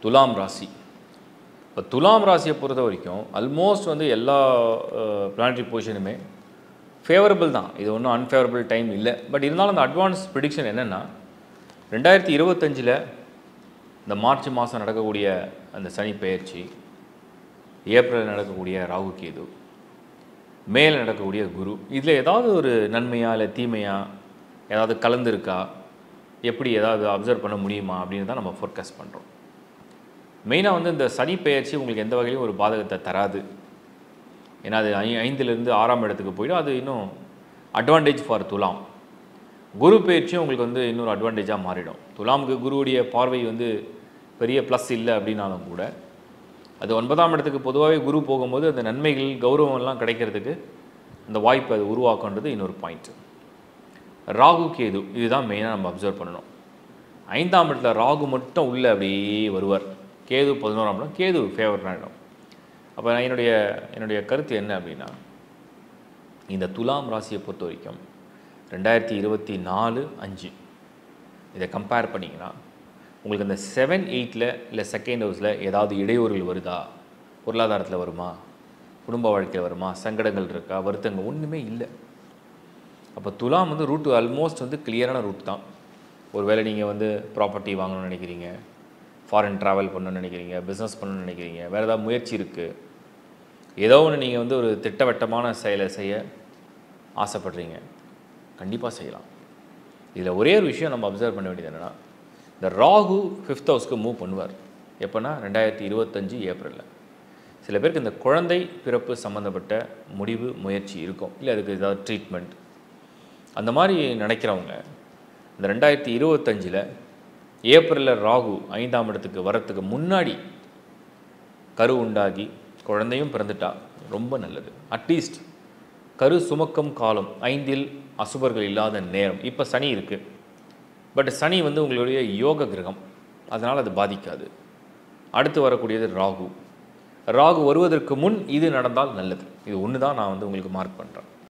துலாம் ராசி இப்போ துலாம் ராசியை பொறுத்த வரைக்கும் ஆல்மோஸ்ட் வந்து எல்லா பிளானட்டரி பொசிஷனுமே ஃபேவரபிள் தான் இது ஒன்றும் அன்ஃபேவரபிள் டைம் இல்லை பட் இருந்தாலும் அந்த அட்வான்ஸ் ப்ரிடிக்ஷன் என்னென்னா ரெண்டாயிரத்தி இருபத்தஞ்சில் இந்த மார்ச் மாதம் நடக்கக்கூடிய அந்த சனி பெயர்ச்சி ஏப்ரல் நடக்கக்கூடிய ராகு கேது மேல நடக்கக்கூடிய குரு இதில் ஏதாவது ஒரு நன்மையா இல்லை தீமையா ஏதாவது கலந்துருக்கா எப்படி ஏதாவது அப்சர்வ் பண்ண முடியுமா அப்படின்னு தான் நம்ம ஃபோர்காஸ்ட் பண்ணுறோம் மெயினாக வந்து இந்த சனி பெயர்ச்சி உங்களுக்கு எந்த வகையிலும் ஒரு பாதகத்தை தராது ஏன்னா அது ஐ ஐந்துலேருந்து ஆறாம் இடத்துக்கு போயிடும் அது இன்னும் அட்வான்டேஜ் ஃபார் துலாம் குரு பயிற்சியும் உங்களுக்கு வந்து இன்னொரு அட்வான்டேஜாக மாறிடும் துலாமுக்கு குருவுடைய பார்வை வந்து பெரிய ப்ளஸ் இல்லை அப்படின்னாலும் கூட அது ஒன்பதாம் இடத்துக்கு பொதுவாகவே குரு போகும்போது அந்த நன்மைகள் கௌரவம் எல்லாம் கிடைக்கிறதுக்கு அந்த வாய்ப்பு அது உருவாக்குன்றது இன்னொரு பாயிண்ட் ராகு கேது இதுதான் மெயினாக நம்ம அப்சர்வ் பண்ணணும் ஐந்தாம் இடத்துல ராகு மட்டும் உள்ளே அப்படியே வருவார் கேது பதினோராம் இடம் கேது ஃபேவரான இடம் அப்போ என்னுடைய என்னுடைய கருத்து என்ன அப்படின்னா இந்த துலாம் ராசியை பொறுத்த வரைக்கும் ரெண்டாயிரத்தி இருபத்தி நாலு அஞ்சு இதை கம்பேர் பண்ணிங்கன்னா உங்களுக்கு அந்த செவன் எயிட்டில் இல்லை செகண்ட் ஹவுஸில் ஏதாவது இடையூறுகள் வருதா பொருளாதாரத்தில் வருமா குடும்ப வாழ்க்கையில் வருமா சங்கடங்கள் இருக்கா வருத்தங்கள் ஒன்றுமே இல்லை அப்போ துலாம் வந்து ரூட்டு ஆல்மோஸ்ட் வந்து கிளியரான ரூட் தான் ஒருவேளை நீங்கள் வந்து ப்ராப்பர்ட்டி வாங்கணும்னு நினைக்கிறீங்க ஃபாரின் ட்ராவல் பண்ணணும்னு நினைக்கிறீங்க பிஸ்னஸ் பண்ணணும்னு நினைக்கிறீங்க வேறு ஏதாவது முயற்சி இருக்குது ஏதோ ஒன்று நீங்கள் வந்து ஒரு திட்டவட்டமான செயலை செய்ய ஆசைப்படுறீங்க கண்டிப்பாக செய்யலாம் இதில் ஒரே ஒரு விஷயம் நம்ம அப்சர்வ் பண்ண வேண்டியது என்னென்னா இந்த ராகு ஃபிஃப்த் ஹவுஸ்க்கு மூவ் பண்ணுவார் எப்போனா ரெண்டாயிரத்தி இருபத்தஞ்சு ஏப்ரலில் சில பேருக்கு இந்த குழந்தை பிறப்பு சம்மந்தப்பட்ட முடிவு முயற்சி இருக்கும் இல்லை அதுக்கு ஏதாவது ட்ரீட்மெண்ட் அந்த மாதிரி நினைக்கிறவங்க இந்த ரெண்டாயிரத்தி இருபத்தஞ்சில் ஏப்ரலில் ராகு ஐந்தாம் இடத்துக்கு வரத்துக்கு முன்னாடி கரு உண்டாகி குழந்தையும் பிறந்துட்டா ரொம்ப நல்லது அட்லீஸ்ட் கரு சுமக்கும் காலம் ஐந்தில் அசுபர்கள் இல்லாத நேரம் இப்போ சனி இருக்குது பட் சனி வந்து உங்களுடைய யோக கிரகம் அதனால் அது பாதிக்காது அடுத்து வரக்கூடியது ராகு ராகு வருவதற்கு முன் இது நடந்தால் நல்லது இது ஒன்று தான் நான் வந்து உங்களுக்கு மார்க் பண்ணுறேன்